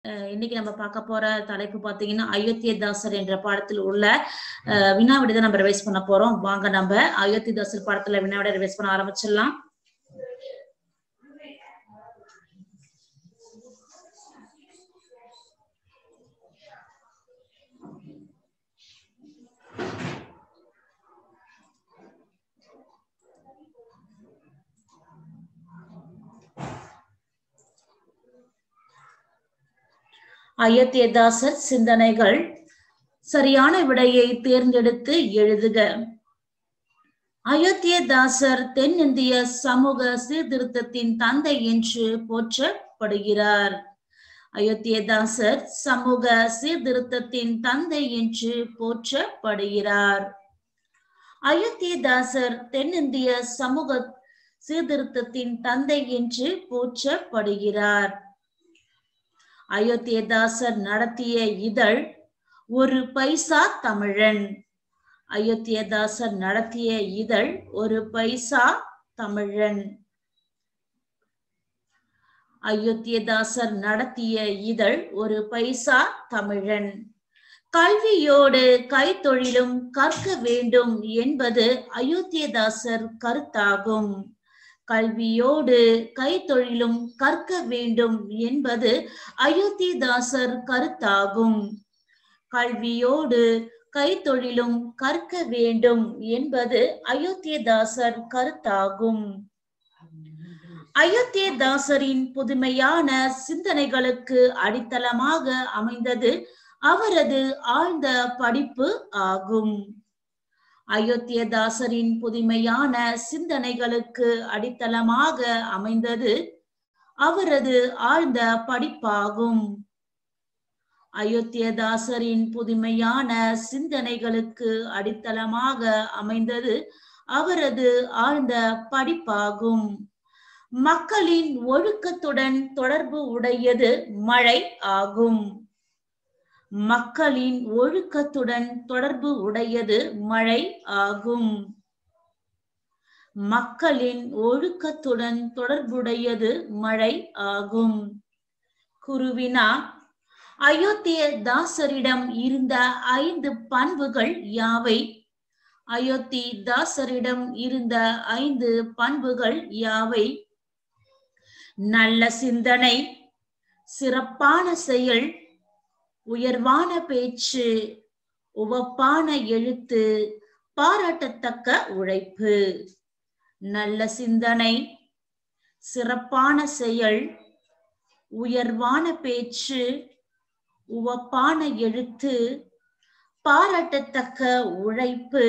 அஹ் இன்னைக்கு நம்ம பார்க்க போற தலைப்பு பாத்தீங்கன்னா அயோத்தியதாசர் என்ற பாடத்தில் உள்ள அஹ், வினா விடுதை நம்ம ரிவைஸ் பண்ண போறோம் வாங்க நம்ம அயோத்தியதாசர் பாடத்துல வினா விட ரிவைஸ் பண்ண ஆரம்பிச்சிடலாம் அயோத்தியதாசர் சிந்தனைகள் சரியான விடையை தேர்ந்தெடுத்து எழுதுக அயோத்தியதாசர் தென்னிந்திய சமூக சீர்திருத்தத்தின் தந்தை என்று போற்றப்படுகிறார் அயோத்தியதாசர் சமூக சீர்திருத்தத்தின் தந்தை என்று போற்றப்படுகிறார் அயோத்தியதாசர் தென்னிந்திய சமூக சீர்திருத்தத்தின் தந்தை என்று போற்றப்படுகிறார் அயோத்தியதாசர் நடத்திய இதழ் ஒரு பைசா தமிழன் அயோத்தியதாசர் நடத்திய இதழ் ஒரு பைசா தமிழன் அயோத்தியதாசர் நடத்திய இதழ் ஒரு பைசா தமிழன் கல்வியோடு கைத்தொழிலும் கற்க வேண்டும் என்பது அயோத்தியதாசர் கருத்தாகும் கல்வியோடு கைத்தொழிலும் கற்க வேண்டும் என்பது அயோத்திதாசர் கருத்தாகும் கல்வியோடு கைத்தொழிலும் கற்க வேண்டும் என்பது அயோத்தியதாசர் கருத்தாகும் அயோத்தியதாசரின் புதுமையான சிந்தனைகளுக்கு அடித்தளமாக அமைந்தது அவரது ஆழ்ந்த படிப்பு ஆகும் அயோத்தியதாசரின் புதுமையான சிந்தனைகளுக்கு அடித்தளமாக அமைந்தது அவரது ஆழ்ந்த படிப்பாகும் அயோத்தியதாசரின் புதுமையான சிந்தனைகளுக்கு அடித்தளமாக அமைந்தது அவரது ஆழ்ந்த படிப்பாகும் மக்களின் ஒழுக்கத்துடன் தொடர்பு உடையது மழை ஆகும் மக்களின் ஒழுக்கத்துடன் தொடர்பு உடையது மழை ஆகும் மக்களின் ஒழுக்கத்துடன் தொடர்புடையது மழை ஆகும் குருவினா அயோத்திய தாசரிடம் இருந்த ஐந்து பண்புகள் யாவை அயோத்தி தாசரிடம் இருந்த ஐந்து பண்புகள் யாவை நல்ல சிந்தனை சிறப்பான செயல் உயர்வான பேச்சு உவப்பான எழுத்து பாராட்டத்தக்க உழைப்பு நல்ல சிந்தனை சிறப்பான செயல் உயர்வான பேச்சு உவப்பான எழுத்து பாராட்டத்தக்க உழைப்பு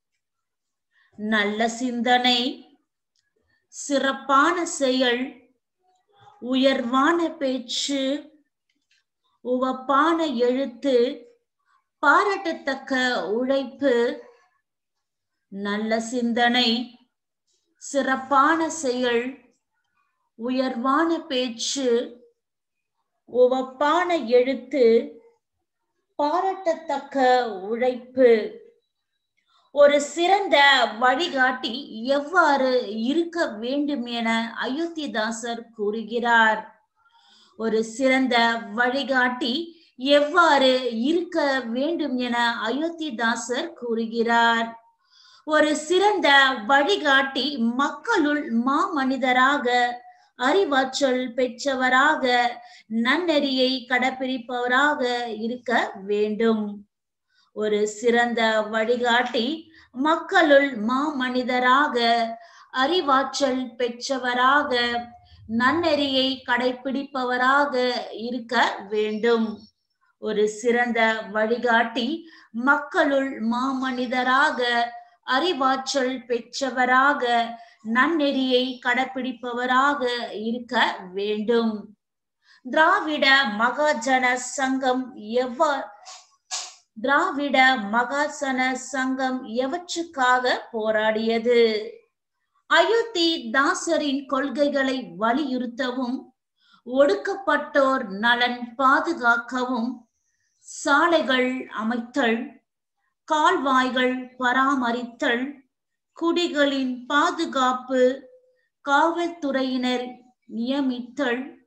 நல்ல சிந்தனை சிறப்பான செயல் உயர்வான பேச்சு உவப்பான எழுத்து பாராட்டத்தக்க உழைப்பு நல்ல சிந்தனை சிறப்பான செயல் உயர்வான பேச்சு உவப்பான எழுத்து பாராட்டத்தக்க உழைப்பு ஒரு சிறந்த வழிகாட்டி எவ்வாறு இருக்க வேண்டும் என அயோத்திதாசர் கூறுகிறார் ஒரு சிறந்த வழிகாட்டி எவ்வாறு இருக்க வேண்டும் என அயோத்திதாசர் கூறுகிறார் ஒரு சிறந்த வழிகாட்டி மக்களுள் மாமனிதராக அறிவாற்றல் பெற்றவராக நன்னெறியை கடைபிடிப்பவராக இருக்க வேண்டும் ஒரு சிறந்த வழிகாட்டி மக்களுள் மாமனிதராக அறிவாற்றல் பெற்றவராக நன்னெறியை கடைபிடிப்பவராக இருக்க வேண்டும் ஒரு சிறந்த வழிகாட்டி மக்களுள் மாமனிதராக அறிவாற்றல் பெற்றவராக நன்னெறியை கடைபிடிப்பவராக இருக்க வேண்டும் திராவிட மகாஜன சங்கம் எவ்வாறு திராவிட மகாசன சங்கம் எவற்றுக்காக போராடியது அயோத்தி தாசரின் கொள்கைகளை வலியுறுத்தவும் ஒடுக்கப்பட்டோர் நலன் பாதுகாக்கவும் சாலைகள் அமைத்தல் கால்வாய்கள் பராமரித்தல் குடிகளின் பாதுகாப்பு காவல்துறையினர் நியமித்தல்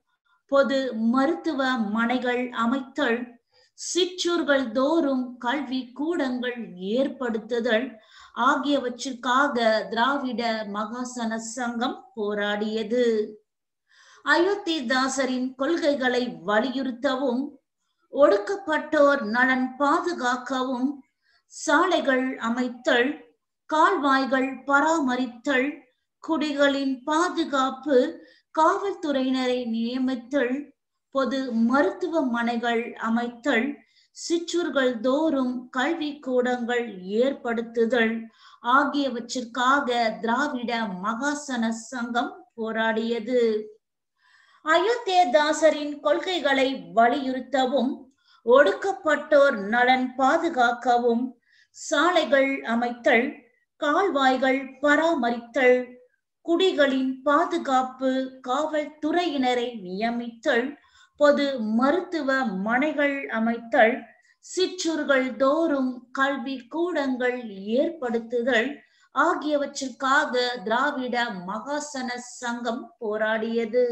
பொது மருத்துவ மனைகள் அமைத்தல் சிற்றூர்கள் தோறும் கல்வி கூடங்கள் ஏற்படுத்துதல் ஆகியவற்றிற்காக திராவிட மகாசன சங்கம் போராடியது அயோத்திதாசரின் கொள்கைகளை வலியுறுத்தவும் ஒடுக்கப்பட்டோர் நலன் பாதுகாக்கவும் சாலைகள் அமைத்தல் கால்வாய்கள் பராமரித்தல் குடிகளின் பாதுகாப்பு காவல்துறையினரை நியமித்தல் பொது மருத்துவமனைகள் அமைத்தல் சிற்றூர்கள் தோறும் கல்வி கூடங்கள் ஏற்படுத்துதல் ஆகியவற்றிற்காக திராவிட மகாசன சங்கம் போராடியது அயோத்தியதாசரின் கொள்கைகளை வலியுறுத்தவும் ஒடுக்கப்பட்டோர் நலன் பாதுகாக்கவும் சாலைகள் அமைத்தல் கால்வாய்கள் பராமரித்தல் குடிகளின் பாதுகாப்பு காவல்துறையினரை நியமித்தல் பொது மருத்துவ மனைகள் அமைத்தல் சிற்றூர்கள் தோறும் கல்வி கூடங்கள் ஏற்படுத்துதல் ஆகியவற்றிற்காக திராவிட மகாசன சங்கம் போராடியது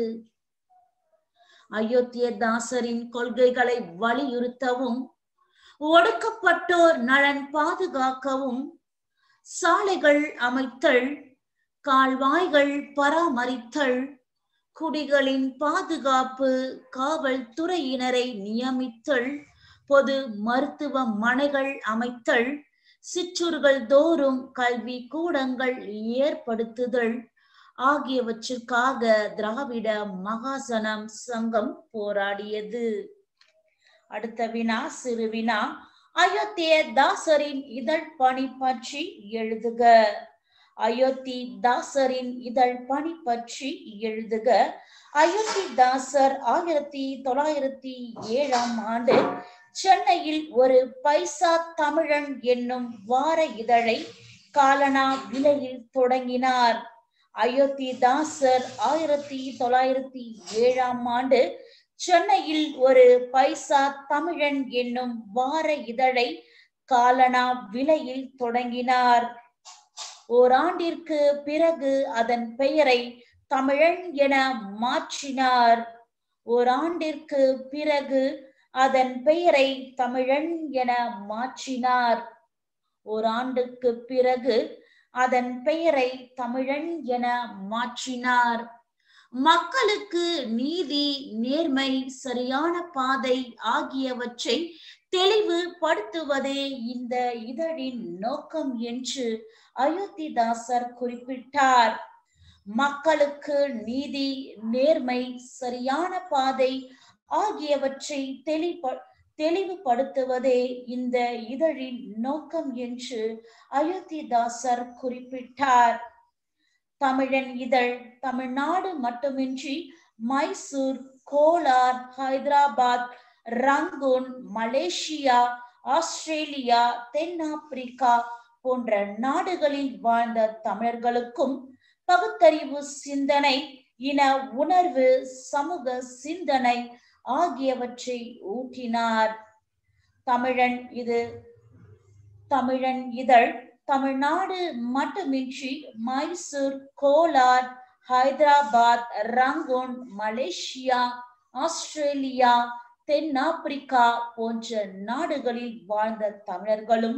அயோத்தியதாசரின் கொள்கைகளை வலியுறுத்தவும் ஒடுக்கப்பட்டோர் நலன் பாதுகாக்கவும் சாலைகள் அமைத்தல் கால்வாய்கள் பராமரித்தல் குடிகளின் பாதுகாப்பு காவல்துறையினரை நியமித்தல் பொது மருத்துவ மனைகள் அமைத்தல் சிற்றூர்கள் தோறும் கல்வி கூடங்கள் ஏற்படுத்துதல் ஆகியவற்றிற்காக திராவிட மகாசனம் சங்கம் போராடியது அடுத்த வினா சிறு வினா அயோத்திய தாசரின் இதழ் பணி பற்றி எழுதுக அயோத்தி தாசரின் இதழ் பணி பற்றி எழுதுக அயோத்தி தாசர் ஆயிரத்தி தொள்ளாயிரத்தி ஏழாம் ஆண்டு சென்னையில் ஒரு பைசா தமிழன் என்னும் வார இதழை காலனா விலையில் தொடங்கினார் அயோத்தி தாசர் ஆயிரத்தி தொள்ளாயிரத்தி ஏழாம் ஆண்டு சென்னையில் ஒரு பைசா தமிழன் என்னும் வார இதழை காலனா விலையில் தொடங்கினார் ஓராண்டிற்கு பிறகு அதன் பெயரை தமிழன் என மாற்றினார் ஓராண்டிற்கு பிறகு அதன் பெயரை தமிழன் என மாற்றினார் ஓராண்டுக்கு பிறகு அதன் பெயரை தமிழன் என மாற்றினார் மக்களுக்கு நீதி நேர்மை சரியான பாதை ஆகியவற்றை தெளிவுபடுத்துவதே இந்த இதழின் நோக்கம் என்று அயோத்திதாசர் குறிப்பிட்டார் மக்களுக்கு நீதி நேர்மை சரியான பாதை ஆகியவற்றை தெளிப்ப தெளிவுபடுத்துவதே இந்த இதழின் நோக்கம் என்று அயோத்திதாசர் குறிப்பிட்டார் தமிழன் இதழ் தமிழ்நாடு மட்டுமின்றி Mysore Kolar Hyderabad Rangoon Malaysia Australia தென்னாப்பிரிக்கா போன்ற நாடுகளில் வாழ்ந்த தமிழர்களுக்கும் பகுத்தறிவு சிந்தனை இன உணர்வு சமூக சிந்தனை ஆகியவற்றை ஊட்டினார் தமிழன் இது தமிழன் இதழ் தமிழ்நாடு மட்டுமின்றி Mysore Kolar Hyderabad Rangoon Malaysia Australia தென்னாப்பிரிக்கா போன்ற நாடுகளில் வாழ்ந்த தமிழர்களும்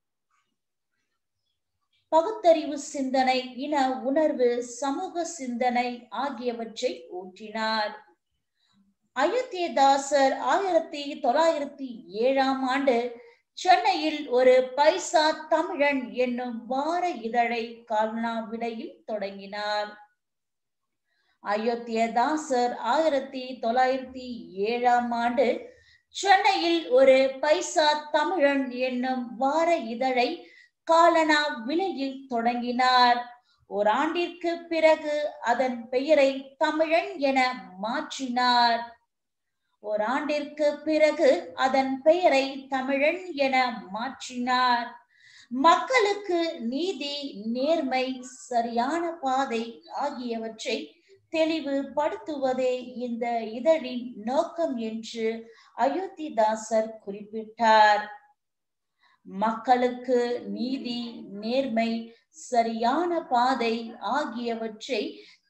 பகுத்தறிவு சிந்தனை இன உணர்வு சமூக சிந்தனை ஆகியவற்றை ஊற்றினார் அயோத்தியதாசர் ஆயிரத்தி தொள்ளாயிரத்தி ஏழாம் ஆண்டு சென்னையில் ஒரு பைசா தமிழன் என்னும் வார இதழை கால்னா விலையில் தொடங்கினார் அயோத்தியதாசர் ஆயிரத்தி தொள்ளாயிரத்தி ஏழாம் ஆண்டு சென்னையில் ஒரு பைசா தமிழன் என்னும் வார இதழை காலனா விலையில் தொடங்கினார் ஓராண்டிற்கு பிறகு அதன் பெயரை தமிழன் என மாற்றினார் ஓராண்டிற்கு பிறகு அதன் பெயரை தமிழன் என மாற்றினார் மக்களுக்கு நீதி நேர்மை சரியான பாதை ஆகியவற்றை தெளிவுபடுத்துவதே இந்த இதழின் நோக்கம் என்று அயோத்திதாசர் குறிப்பிட்டார் மக்களுக்கு நீதி நேர்மை சரியான பாதை ஆகியவற்றை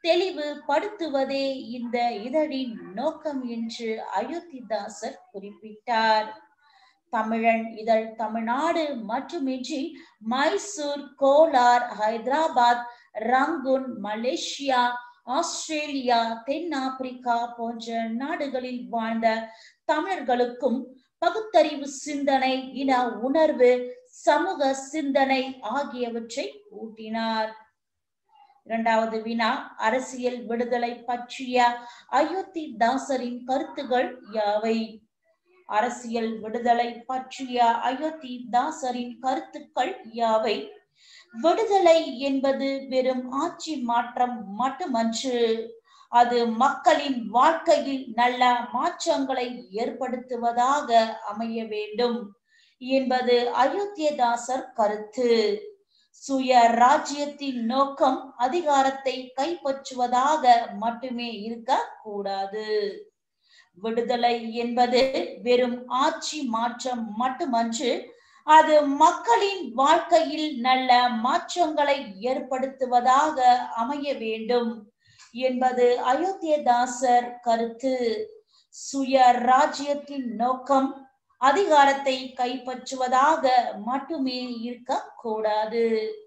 தெளிவுபடுத்துவதே இந்த இதழின் நோக்கம் என்று அயோத்திதாசர் குறிப்பிட்டார் தமிழன் இதழ் தமிழ்நாடு மட்டுமின்றி Mysore Kolar Hyderabad Rangoon Malaysia Australia தென்னாப்பிரிக்கா போன்ற நாடுகளில் வாழ்ந்த தமிழர்களுக்கும் பகுத்தறிவு சிந்தனை இன உணர்வு சமூக சிந்தனை ஆகியவற்றை ஊட்டினார் இரண்டாவது வினா அரசியல் விடுதலை பற்றிய அயோத்தி தாசரின் கருத்துகள் யாவை அரசியல் விடுதலை பற்றிய அயோத்தி தாசரின் கருத்துக்கள் யாவை விடுதலை என்பது வெறும் ஆட்சி மாற்றம் மட்டுமன்று அது மக்களின் வாழ்க்கையில் நல்ல மாற்றங்களை ஏற்படுத்துவதாக அமைய வேண்டும் என்பது அயோத்தியதாசர் கருத்து சுய ராஜ்யத்தின் நோக்கம் அதிகாரத்தை கைப்பற்றுவதாக மட்டுமே இருக்க கூடாது விடுதலை என்பது வெறும் ஆட்சி மாற்றம் மட்டுமன்று அது மக்களின் வாழ்க்கையில் நல்ல மாற்றங்களை ஏற்படுத்துவதாக அமைய வேண்டும் என்பது அயோத்தியதாசர் கருத்து சுய ராஜ்யத்தின் நோக்கம் அதிகாரத்தை கைப்பற்றுவதாக மட்டுமே இருக்க கூடாது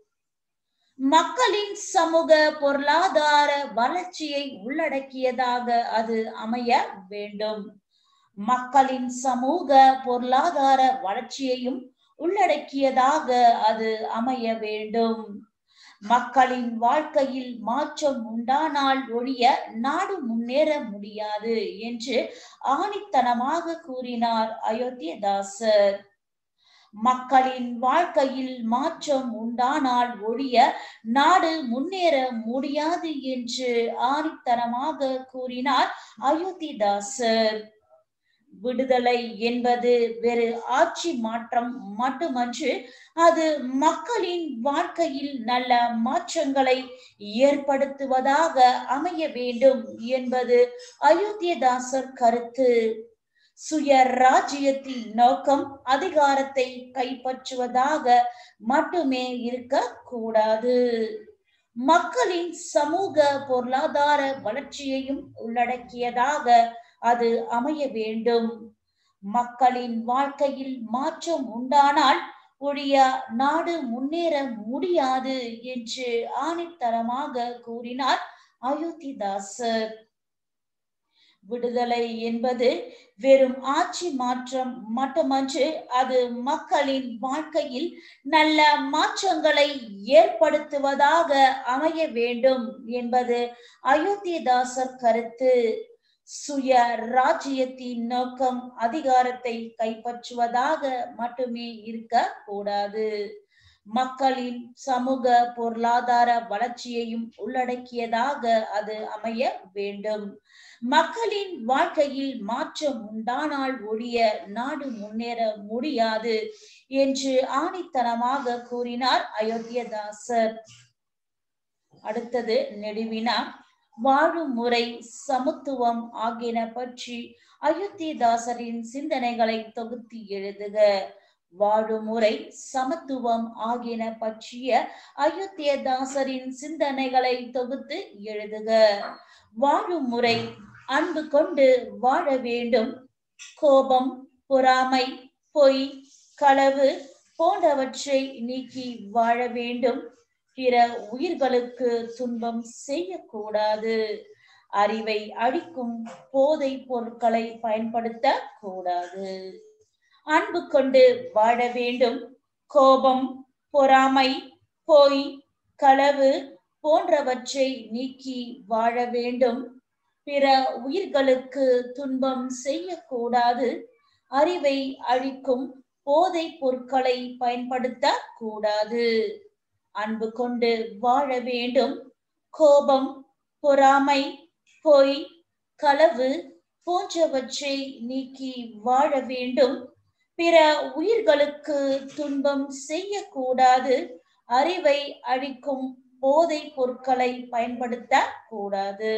மக்களின் சமூக பொருளாதார வளர்ச்சியை உள்ளடக்கியதாக அது அமைய வேண்டும் மக்களின் சமூக பொருளாதார வளர்ச்சியையும் உள்ளடக்கியதாக அது அமைய வேண்டும் மக்களின் வாழ்க்கையில் மாற்றம் உண்டானால் ஒழிய நாடு முன்னேற முடியாது என்று ஆணித்தனமாக கூறினார் அயோத்தியதாசர் மக்களின் வாழ்க்கையில் மாற்றம் உண்டானால் ஒழிய நாடு முன்னேற முடியாது என்று ஆணித்தனமாக கூறினார் அயோத்திதாசர் விடுதலை என்பது வெறு ஆட்சி மாற்றம் மட்டுமன்று அது மக்களின் வாழ்க்கையில் நல்ல மாற்றங்களை ஏற்படுத்துவதாக அமைய வேண்டும் என்பது அயோத்தியதாசர் கருத்து சுய ராஜ்யத்தின் நோக்கம் அதிகாரத்தை கைப்பற்றுவதாக மட்டுமே இருக்க கூடாது மக்களின் சமூக பொருளாதார வளர்ச்சியையும் உள்ளடக்கியதாக அது அமைய வேண்டும் மக்களின் வாழ்க்கையில் மாற்றம் உண்டானால் ஒழிய நாடு முன்னேற முடியாது என்று ஆணித்தரமாக கூறினார் அயோத்திதாசர் விடுதலை என்பது வெறும் ஆட்சி மாற்றம் மட்டுமன்று அது மக்களின் வாழ்க்கையில் நல்ல மாற்றங்களை ஏற்படுத்துவதாக அமைய வேண்டும் என்பது அயோத்திதாசர் கருத்து சுய ராஜ்யத்தின் நோக்கம் அதிகாரத்தை கைப்பற்றுவதாக மட்டுமே இருக்க கூடாது மக்களின் சமூக பொருளாதார வளர்ச்சியையும் உள்ளடக்கியதாக அது அமைய வேண்டும் மக்களின் வாழ்க்கையில் மாற்றம் உண்டானால் ஒழிய நாடு முன்னேற முடியாது என்று ஆணித்தனமாக கூறினார் அயோத்தியதாசர் அடுத்தது நெடுவினா வாழும் முறை சமத்துவம் ஆகியன பற்றி அயோத்திதாசரின் சிந்தனைகளை தொகுத்து எழுதுக வாழும் முறை சமத்துவம் ஆகியன பற்றிய அயோத்தியதாசரின் சிந்தனைகளை தொகுத்து எழுதுக வாழும் முறை அன்பு கொண்டு வாழ வேண்டும் கோபம் பொறாமை பொய் களவு போன்றவற்றை நீக்கி வாழ வேண்டும் பிற உயிர்களுக்கு துன்பம் செய்யக்கூடாது அறிவை அழிக்கும் போதை பொருட்களை பயன்படுத்த கூடாது அன்பு கொண்டு வாழ வேண்டும் கோபம் பொறாமை பொய் களவு போன்றவற்றை நீக்கி வாழ வேண்டும் பிற உயிர்களுக்கு துன்பம் செய்யக்கூடாது அறிவை அழிக்கும் போதை பொருட்களை பயன்படுத்த கூடாது அன்பு கொண்டு வாழ வேண்டும் கோபம் பொறாமை பொய் களவு போன்றவற்றை நீக்கி வாழ வேண்டும் பிற உயிர்களுக்கு துன்பம் செய்யக்கூடாது அறிவை அழிக்கும் போதை பொருட்களை பயன்படுத்த கூடாது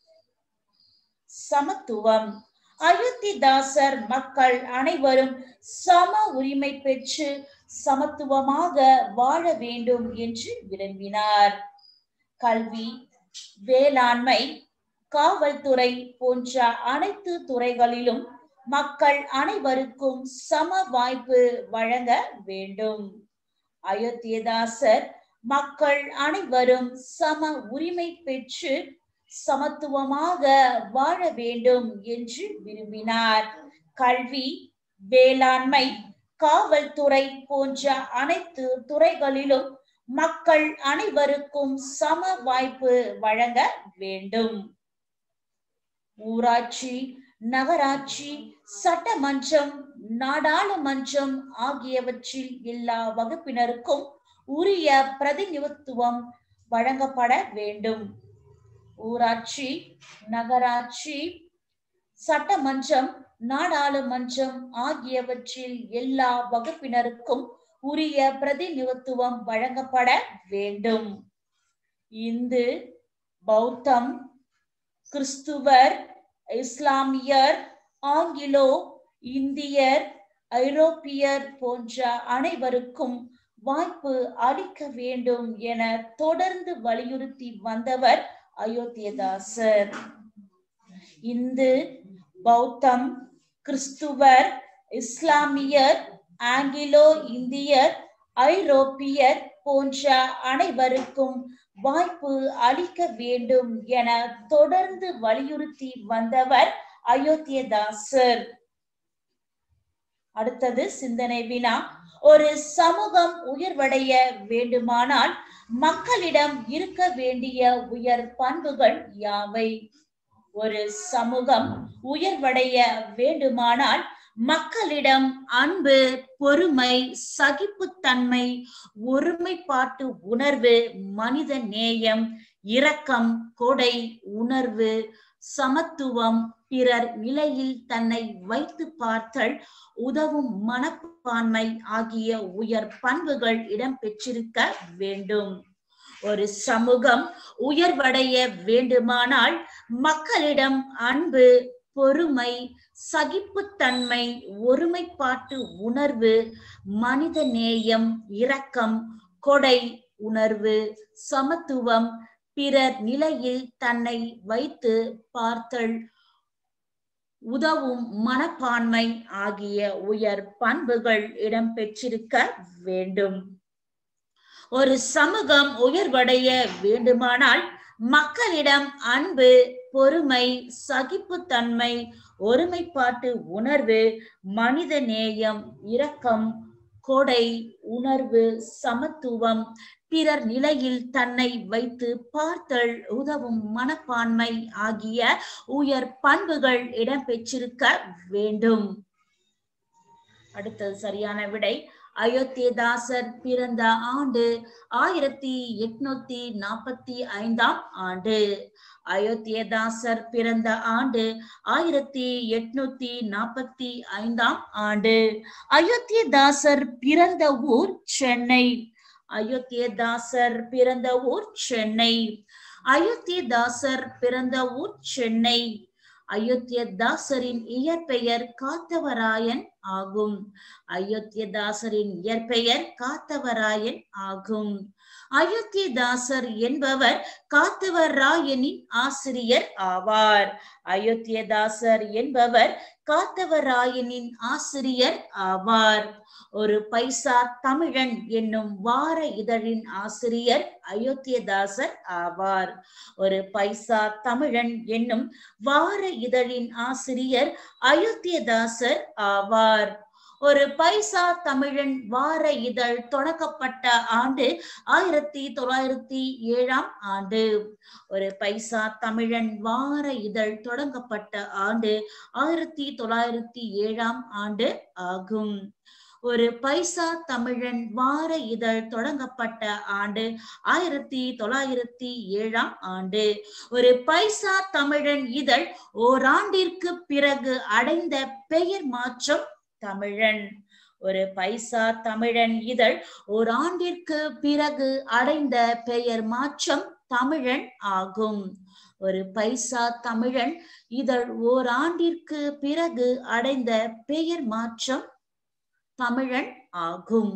சமத்துவம் அயோத்திதாசர் மக்கள் அனைவரும் சம உரிமை பெற்று சமத்துவமாக வாழ வேண்டும் என்று விரும்பினார் கல்வி வேளாண்மை காவல்துறை போன்ற அனைத்து துறைகளிலும் மக்கள் அனைவருக்கும் சம வாய்ப்பு வழங்க வேண்டும் அயோத்தியதாசர் மக்கள் அனைவரும் சம உரிமை பெற்று சமத்துவமாக வாழ வேண்டும் என்று விரும்பினார் கல்வி வேளாண்மை காவல்துறை போன்ற அனைத்து துறைகளிலும் மக்கள் அனைவருக்கும் சம வாய்ப்பு வழங்க வேண்டும் ஊராட்சி நகராட்சி சட்டமன்றம் நாடாளுமன்றம் ஆகியவற்றில் எல்லா வகுப்பினருக்கும் உரிய பிரதிநிதித்துவம் வழங்கப்பட வேண்டும் ஊராட்சி நகராட்சி சட்டமன்றம் நாடாளுமன்றம் ஆகியவற்றில் எல்லா வகுப்பினருக்கும் உரிய பிரதிநிதித்துவம் வழங்கப்பட வேண்டும் இந்து பௌத்தம் கிறிஸ்துவர் இஸ்லாமியர் ஆங்கிலோ இந்தியர் ஐரோப்பியர் போன்ற அனைவருக்கும் வாய்ப்பு அளிக்க வேண்டும் என தொடர்ந்து வலியுறுத்தி வந்தவர் அயோத்தியதாசர் இந்து பௌத்தம் கிறிஸ்துவர் இஸ்லாமியர் ஆங்கிலோ இந்தியர் ஐரோப்பியர் போன்ற அனைவருக்கும் வாய்ப்பு அளிக்க வேண்டும் என தொடர்ந்து வலியுறுத்தி வந்தவர் அயோத்தியதாசர் அடுத்தது சிந்தனை வினா ஒரு சமூகம் உயர்வடைய வேண்டுமானால் மக்களிடம் இருக்க வேண்டிய உயர் பண்புகள் யாவை ஒரு சமூகம் உயர்வடைய வேண்டுமானால் மக்களிடம் அன்பு பொறுமை சகிப்புத்தன்மை ஒருமைப்பாட்டு உணர்வு மனித நேயம் இரக்கம் கொடை உணர்வு சமத்துவம் பிறர் நிலையில் தன்னை வைத்து பார்த்தல் உதவும் மனப்பான்மை ஆகிய உயர் பண்புகள் இடம்பெற்றிருக்க வேண்டும் ஒரு சமூகம் உயர்வடைய வேண்டுமானால் மக்களிடம் அன்பு பொறுமை சகிப்புத்தன்மை ஒருமைப்பாட்டு உணர்வு மனித நேயம் இரக்கம் கொடை உணர்வு சமத்துவம் பிறர் நிலையில் தன்னை வைத்து பார்த்தல் உதவும் மனப்பான்மை ஆகிய உயர் பண்புகள் இடம்பெற்றிருக்க வேண்டும் ஒரு சமூகம் உயர்வடைய வேண்டுமானால் மக்களிடம் அன்பு பொறுமை சகிப்புத்தன்மை ஒருமைப்பாட்டு உணர்வு மனித நேயம் இரக்கம் கொடை உணர்வு சமத்துவம் பிறர் நிலையில் தன்னை வைத்து பார்த்தல் உதவும் மனப்பான்மை ஆகிய உயர் பண்புகள் இடம்பெற்றிருக்க வேண்டும் அடுத்தது சரியான விடை அயோத்தியதாசர் பிறந்த ஆண்டு ஆயிரத்தி எட்நூத்தி நாற்பத்தி ஐந்தாம் ஆண்டு அயோத்தியதாசர் பிறந்த ஆண்டு ஆயிரத்தி எட்நூத்தி நாற்பத்தி ஐந்தாம் ஆண்டு அயோத்தியதாசர் பிறந்த ஊர் சென்னை அயோத்தியதாசர் பிறந்த ஊர் சென்னை அயோத்தியதாசர் பிறந்த ஊர் சென்னை அயோத்தியதாசரின் இயற்பெயர் காத்தவராயன் ஆகும் அயோத்தியதாசரின் இயற்பெயர் காத்தவராயன் ஆகும் அயோத்தியதாசர் என்பவர் காத்தவராயனின் ஆசிரியர் ஆவார் அயோத்தியதாசர் என்பவர் காத்தவராயனின் ஆசிரியர் ஆவார் ஒரு பைசா தமிழன் என்னும் வார இதழின் ஆசிரியர் அயோத்தியதாசர் ஆவார் ஒரு பைசா தமிழன் என்னும் வார இதழின் ஆசிரியர் அயோத்தியதாசர் ஆவார் ஒரு பைசா தமிழன் வார இதழ் தொடங்கப்பட்ட ஆண்டு ஆயிரத்தி தொள்ளாயிரத்தி ஏழாம் ஆண்டு ஒரு பைசா தமிழன் வார இதழ் தொடங்கப்பட்ட ஆண்டு ஆயிரத்தி தொள்ளாயிரத்தி ஏழாம் ஆண்டு ஆகும் ஒரு பைசா தமிழன் வார இதழ் தொடங்கப்பட்ட ஆண்டு ஆயிரத்தி தொள்ளாயிரத்தி ஏழாம் ஆண்டு ஒரு பைசா தமிழன் இதழ் ஓராண்டிற்கு பிறகு அடைந்த பெயர் மாற்றம் தமிழன் ஒரு பைசா தமிழன் இதழ் ஓராண்டிற்கு பிறகு அடைந்த பெயர் மாற்றம் தமிழன் ஆகும் ஒரு பைசா தமிழன் இதழ் ஓராண்டிற்கு பிறகு அடைந்த பெயர் மாற்றம் தமிழன் ஆகும்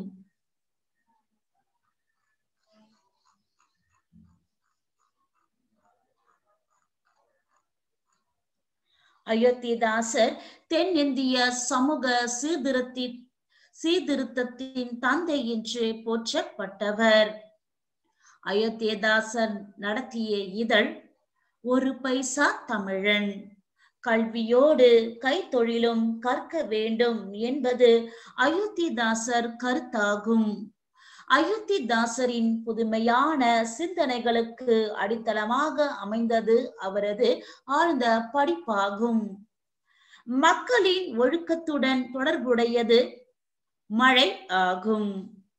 அயோத்திதாசர் தென்னிந்திய சமூக சீர்திருத்தி சீர்திருத்தத்தின் தந்தை என்று போற்றப்பட்டவர் அயோத்தியதாசன் நடத்திய இதழ் ஒரு பைசா தமிழன் கல்வியோடு கைத்தொழிலும் கற்க வேண்டும் என்பது அயோத்திதாசர் கருத்தாகும் அயோத்திதாசரின் புதுமையான சிந்தனைகளுக்கு அடித்தளமாக அமைந்தது அவரது ஆழ்ந்த படிப்பாகும் மக்களின் ஒழுக்கத்துடன் தொடர்புடையது மழை ஆகும்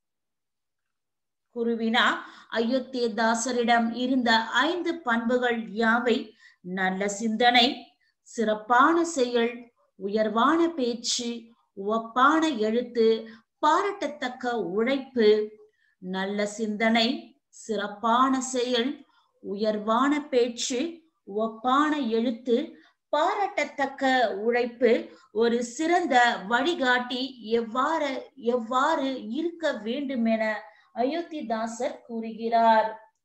குருவினா அயோத்தியதாசரிடம் இருந்த ஐந்து பண்புகள் யாவை நல்ல சிந்தனை சிறப்பான செயல் உயர்வான பேச்சு உவப்பான எழுத்து பாராட்டத்தக்க உழைப்பு நல்ல சிந்தனை சிறப்பான செயல் உயர்வான பேச்சு உவப்பான எழுத்து பாராட்டத்தக்க உழைப்பு ஒரு சிறந்த வழிகாட்டி எவ்வாறு எவ்வாறு இருக்க வேண்டும் என அயோத்திதாசர் கூறுகிறார்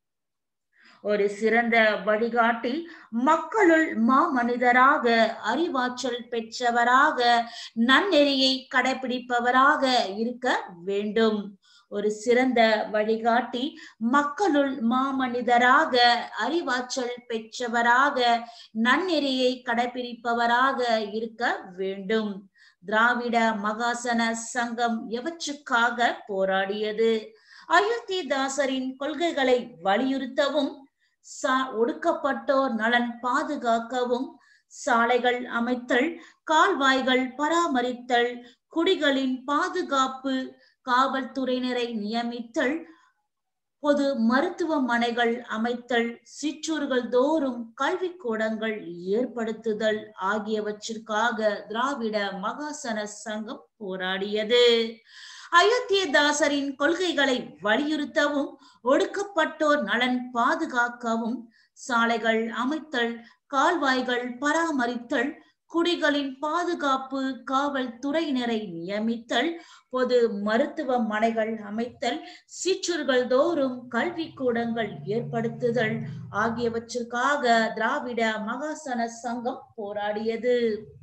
ஒரு சிறந்த வழிகாட்டி மக்களுள் மாமனிதராக அறிவாற்றல் பெற்றவராக நன்னெறியை கடைபிடிப்பவராக இருக்க வேண்டும் ஒரு சிறந்த வழிகாட்டி மக்களுள் மாமனிதராக அறிவாற்றல் பெற்றவராக நன்னெறியை கடைபிடிப்பவராக இருக்க வேண்டும் திராவிட மகாசன சங்கம் எவற்றுக்காக போராடியது அயோத்திதாசரின் கொள்கைகளை வலியுறுத்தவும் ஒடுக்கப்பட்டோர் நலன் பாதுகாக்கவும் சாலைகள் அமைத்தல் கால்வாய்கள் பராமரித்தல் குடிகளின் பாதுகாப்பு காவல்துறையினரை நியமித்தல் பொது மருத்துவமனைகள் அமைத்தல் சிற்றூர்கள் தோறும் கல்வி கூடங்கள் ஏற்படுத்துதல் ஆகியவற்றிற்காக திராவிட மகாசன சங்கம் போராடியது அயோத்தியதாசரின் கொள்கைகளை வலியுறுத்தவும் ஒடுக்கப்பட்டோர் நலன் பாதுகாக்கவும் சாலைகள் அமைத்தல் கால்வாய்கள் பராமரித்தல் குடிகளின் பாதுகாப்பு காவல்துறையினரை நியமித்தல் பொது மருத்துவமனைகள் அமைத்தல் சிற்றூர்கள் தோறும் கல்வி கூடங்கள் ஏற்படுத்துதல் ஆகியவற்றிற்காக திராவிட மகாசன சங்கம் போராடியது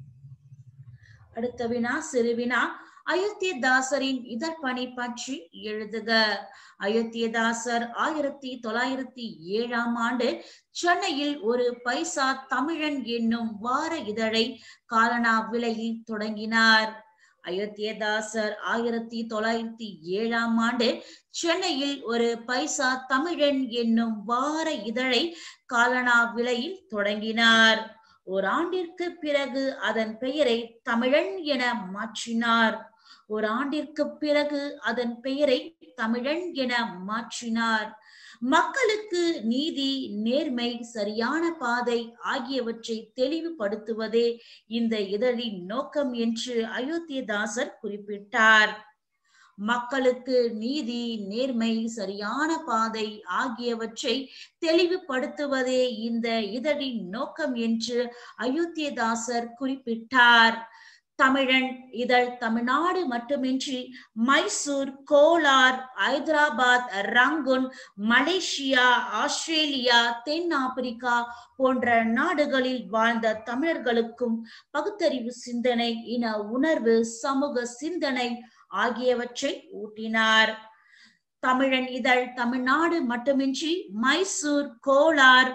அடுத்த வினா சிறுவினா அயோத்தியதாசரின் இதழ்பணி பற்றி எழுதுக அயோத்தியதாசர் ஆயிரத்தி தொள்ளாயிரத்தி ஏழாம் ஆண்டு சென்னையில் ஒரு பைசா தமிழன் என்னும் வார இதழை காலனா விலையில் தொடங்கினார் அயோத்தியதாசர் ஆயிரத்தி தொள்ளாயிரத்தி ஏழாம் ஆண்டு சென்னையில் ஒரு பைசா தமிழன் என்னும் வார இதழை காலனா விலையில் தொடங்கினார் ஓராண்டிற்கு பிறகு அதன் பெயரை தமிழன் என மாற்றினார் ஒரு ஆண்டிற்கு பிறகு அதன் பெயரை தமிழன் என மாற்றினார் மக்களுக்கு நீதி நேர்மை சரியான பாதை ஆகியவற்றை தெளிவுபடுத்துவதே இந்த இதழின் நோக்கம் என்று அயோத்தியதாசர் குறிப்பிட்டார் மக்களுக்கு நீதி நேர்மை சரியான பாதை ஆகியவற்றை தெளிவுபடுத்துவதே இந்த இதழின் நோக்கம் என்று அயோத்தியதாசர் குறிப்பிட்டார் தமிழன் இதழ் தமிழ்நாடு மட்டுமின்றி Mysore Kolar Hyderabad Rangoon Malaysia Australia தென் ஆப்பிரிக்கா போன்ற நாடுகளில் வாழ்ந்த தமிழர்களுக்கும் பகுத்தறிவு சிந்தனை இன உணர்வு சமூக சிந்தனை ஆகியவற்றை ஊட்டினார் தமிழன் இதழ் தமிழ்நாடு மட்டுமின்றி Mysore Kolar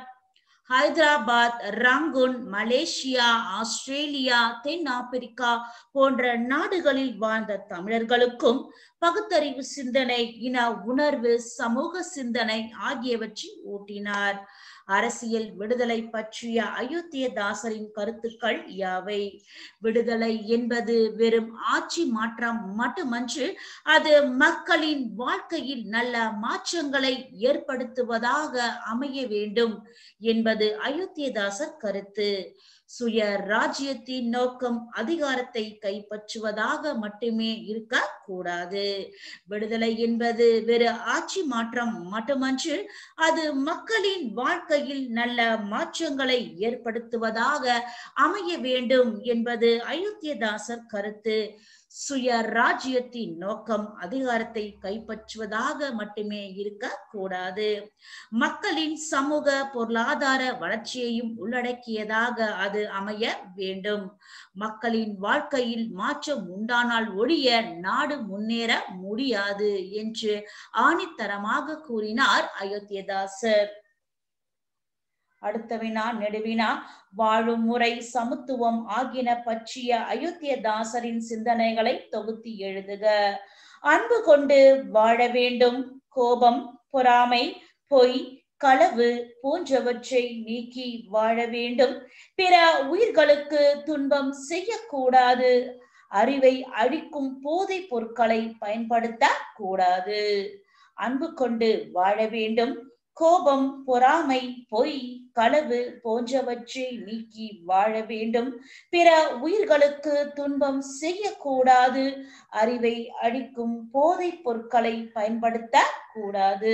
Hyderabad Rangoon Malaysia Australia தென் ஆப்பிரிக்கா போன்ற நாடுகளில் வாழ்ந்த தமிழர்களுக்கும் பகுத்தறிவு சிந்தனை இன உணர்வு சமூக சிந்தனை ஆகியவற்றை ஊட்டினார் அரசியல் விடுதலை பற்றிய அயோத்தியதாசரின் கருத்துக்கள் யாவை விடுதலை என்பது வெறும் ஆட்சி மாற்றம் மட்டுமன்று அது மக்களின் வாழ்க்கையில் நல்ல மாற்றங்களை ஏற்படுத்துவதாக அமைய வேண்டும் என்பது அயோத்தியதாசர் கருத்து சுய ராஜ்யத்தின் நோக்கம் அதிகாரத்தை கைப்பற்றுவதாக மட்டுமே இருக்க கூடாது விடுதலை என்பது வெறு ஆட்சி மாற்றம் மட்டுமன்று அது மக்களின் வாழ்க்கையில் நல்ல மாற்றங்களை ஏற்படுத்துவதாக அமைய வேண்டும் என்பது அயோத்தியதாசர் கருத்து சுய ராஜ்யத்தின் நோக்கம் அதிகாரத்தை கைப்பற்றுவதாக மட்டுமே இருக்க கூடாது மக்களின் சமூக பொருளாதார வளர்ச்சியையும் உள்ளடக்கியதாக அது அது அமைய வேண்டும் மக்களின் வாழ்க்கையில் மாற்றம் உண்டானால் ஒழிய நாடு முன்னேற முடியாது என்று ஆணித்தரமாக கூறினார் அயோத்தியதாசர் அடுத்த வினா நெடுவினா வாழும் முறை சமத்துவம் ஆகியன பற்றிய அயோத்தியதாசரின் சிந்தனைகளை தொகுத்து எழுதுக அன்பு கொண்டு வாழ வேண்டும் கோபம் பொறாமை பொய் களவு போன்றவற்றை நீக்கி வாழ வேண்டும் பிற உயிர்களுக்கு துன்பம் செய்யக்கூடாது அறிவை அழிக்கும் போதைப் பொருட்களை பயன்படுத்த கூடாது அன்பு கொண்டு வாழ வேண்டும் கோபம் பொறாமை பொய் களவு போன்றவற்றை நீக்கி வாழ வேண்டும் பிற உயிர்களுக்கு துன்பம் செய்யக்கூடாது அறிவை அழிக்கும் போதைப் பொருட்களை பயன்படுத்த கூடாது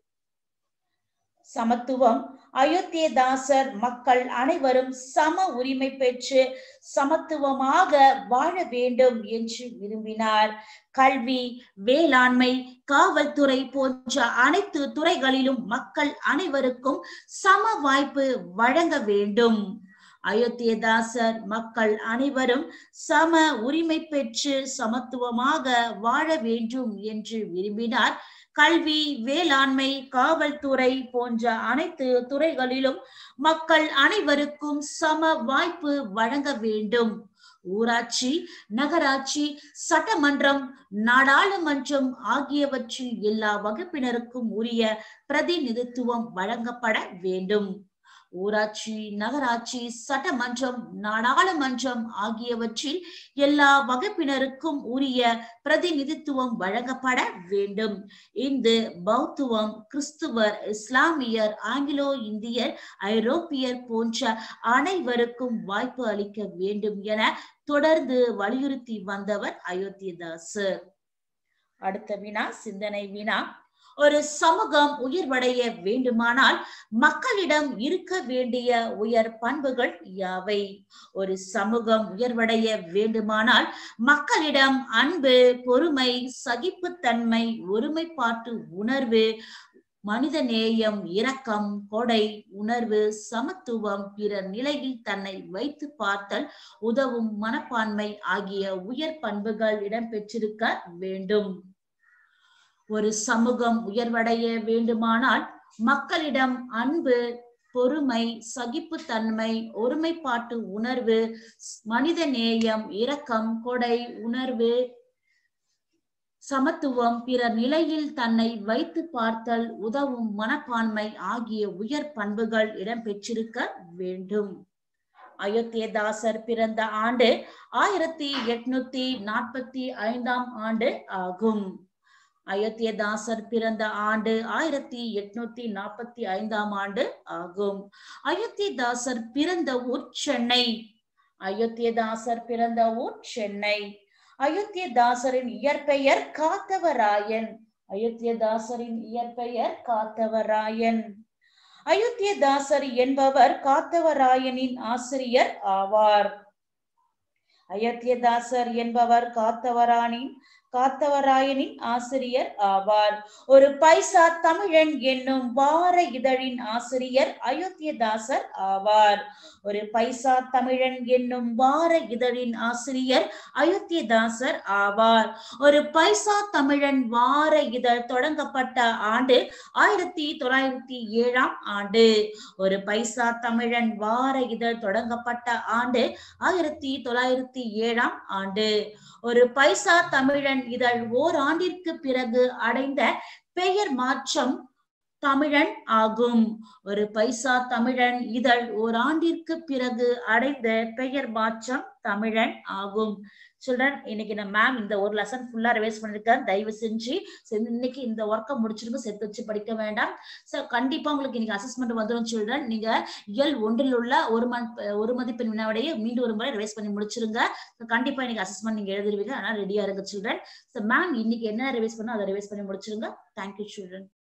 சமத்துவம் அயோத்தியதாசர் மக்கள் அனைவரும் சம உரிமை பெற்று சமத்துவமாக வாழ வேண்டும் என்று விரும்பினார் கல்வி வேளாண்மை காவல்துறை போன்ற அனைத்து துறைகளிலும் மக்கள் அனைவருக்கும் சம வாய்ப்பு வழங்க வேண்டும் அயோத்தியதாசர் மக்கள் அனைவரும் சம உரிமை பெற்று சமத்துவமாக வாழ வேண்டும் என்று விரும்பினார் கல்வி வேளாண்மை காவல்துறை போன்ற அனைத்து துறைகளிலும் மக்கள் அனைவருக்கும் சம வாய்ப்பு வழங்க வேண்டும் ஊராட்சி நகராட்சி சட்டமன்றம் நாடாளுமன்றம் ஆகியவற்றில் எல்லா வகுப்பினருக்கும் உரிய பிரதிநிதித்துவம் வழங்கப்பட வேண்டும் ஊராட்சி நகராட்சி சட்டமன்றம் நாடாளுமன்றம் ஆகியவற்றில் எல்லா வகுப்பினருக்கும் உரிய பிரதிநிதித்துவம் வழங்கப்பட வேண்டும் இந்து பௌத்துவம் கிறிஸ்துவர் இஸ்லாமியர் ஆங்கிலோ இந்தியர் ஐரோப்பியர் போன்ற அனைவருக்கும் வாய்ப்பு அளிக்க வேண்டும் என தொடர்ந்து வலியுறுத்தி வந்தவர் அயோத்தியதாசர் அடுத்த வினா சிந்தனை வினா ஒரு சமூகம் உயர்வடைய வேண்டுமானால் மக்களிடம் இருக்க வேண்டிய உயர் பண்புகள் யாவை ஒரு சமூகம் உயர்வடைய வேண்டுமானால் மக்களிடம் அன்பு பொறுமை சகிப்புத்தன்மை ஒருமைப்பாட்டு உணர்வு மனித நேயம் இரக்கம் கொடை உணர்வு சமத்துவம் பிற நிலையில் தன்னை வைத்து பார்த்தல் உதவும் மனப்பான்மை ஆகிய உயர் பண்புகள் இடம்பெற்றிருக்க வேண்டும் ஒரு சமூகம் உயர்வடைய வேண்டுமானால் மக்களிடம் அன்பு பொறுமை சகிப்புத்தன்மை ஒருமைப்பாட்டு உணர்வு மனித நேயம் இரக்கம் கொடை உணர்வு சமத்துவம் பிற நிலையில் தன்னை வைத்து பார்த்தல் உதவும் மனப்பான்மை ஆகிய உயர் பண்புகள் இடம்பெற்றிருக்க வேண்டும் அயோத்தியதாசர் பிறந்த ஆண்டு ஆயிரத்தி எட்நூத்தி நாற்பத்தி ஐந்தாம் ஆண்டு ஆகும் அயோத்தியதாசர் பிறந்த ஆண்டு ஆயிரத்தி எட்நூத்தி நாற்பத்தி ஐந்தாம் ஆண்டு ஆகும் அயோத்தியதாசர் பிறந்த ஊர் சென்னை அயோத்தியதாசர் பிறந்த ஊர் சென்னை அயோத்தியதாசரின் இயற்பெயர் காத்தவராயன் அயோத்தியதாசரின் இயற்பெயர் காத்தவராயன் அயோத்தியதாசர் என்பவர் காத்தவராயனின் ஆசிரியர் ஆவார் அயோத்தியதாசர் என்பவர் காத்தவரானின் காத்தவராயனின் ஆசிரியர் ஆவார் ஒரு பைசா தமிழன் என்னும் வார இதழின் ஆசிரியர் அயோத்தியதாசர் ஆவார் ஒரு பைசா தமிழன் என்னும் வார இதழின் ஆசிரியர் அயோத்தியதாசர் ஆவார் ஒரு பைசா தமிழன் வார இதழ் தொடங்கப்பட்ட ஆண்டு ஆயிரத்தி தொள்ளாயிரத்தி ஏழாம் ஆண்டு ஒரு பைசா தமிழன் வார இதழ் தொடங்கப்பட்ட ஆண்டு ஆயிரத்தி தொள்ளாயிரத்தி ஏழாம் ஆண்டு ஒரு பைசா தமிழன் இதழ் ஓராண்டிற்கு பிறகு அடைந்த பெயர் மாற்றம் தமிழன் ஆகும் ஒரு பைசா தமிழன் இதழ் ஓராண்டிற்கு பிறகு அடைந்த பெயர் மாற்றம் தமிழன் ஆகும் சில்ட்ரன் இன்னைக்கு நம்ம மேம் இந்த ஒரு லெசன் ஃபுல்லா ரிவைஸ் பண்ணிருக்காரு தயவு செஞ்சு இன்னைக்கு இந்த ஒர்க்கை முடிச்சிருங்க சேர்த்து வச்சு படிக்க வேண்டாம் ஸோ கண்டிப்பா உங்களுக்கு இன்னைக்கு அசஸ்மெண்ட் வந்துடும் சில்ட்ரன் நீங்க இயல் ஒன்றில் உள்ள ஒரு மண் ஒரு மதிப்பெண் வினாவிடையே மீண்டும் ஒரு முறை ரிவைஸ் பண்ணி முடிச்சிருங்க கண்டிப்பா இன்னைக்கு அசஸ்மெண்ட் நீங்க எழுதிருவீங்க ஆனால் ரெடியா இருங்க சில்ட்ரன் ஸோ மேம் இன்னைக்கு என்ன ரிவைஸ் பண்ணோ அதை ரிவைஸ் பண்ணி முடிச்சிருங்க தேங்க்யூ சில்ட்ரன்